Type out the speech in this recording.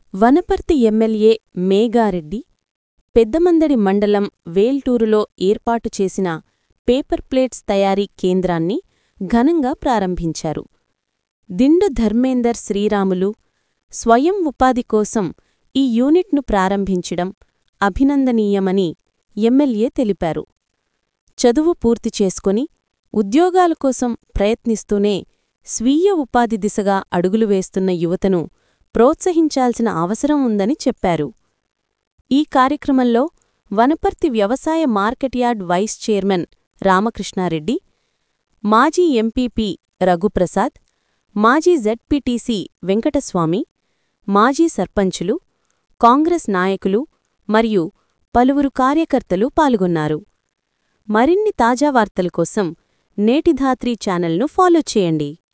Wanaparthy MLA Megha Reddy Peddamandadi మండలం వేల్టూరులో ఏర్పాటు చేసిన పేపర్ ప్లేట్స్ తయారీ కేంద్రాన్ని ఘనంగా ప్రారంభించారు దిండు ధర్మేందర్ శ్రీరాములు స్వయం ఉపాధి కోసం ఈ యూనిట్ను ప్రారంభించడం అభినందనీయమని ఎమ్మెల్యే తెలిపారు చదువు పూర్తి చేసుకొని ఉద్యోగాల కోసం ప్రయత్నిస్తూనే స్వీయ ఉపాధి దిశగా అడుగులు వేస్తున్న యువతను ప్రోత్సహించాల్సిన అవసరం ఉందని చెప్పారు ఈ కార్యక్రమంలో వనపర్తి వ్యవసాయ market yard vice chairman Ramakrishnareddy మాజీ ఎంపీపీ రఘుప్రసాద్ మాజీ జెడ్పీటీసీ వెంకటస్వామి మాజీ సర్పంచులు కాంగ్రెస్ నాయకులు మరియు పలువురు కార్యకర్తలు పాల్గొన్నారు మరిన్ని తాజా వార్తల కోసం నేటిధాత్రి ఛానల్ను ఫాలో చేయండి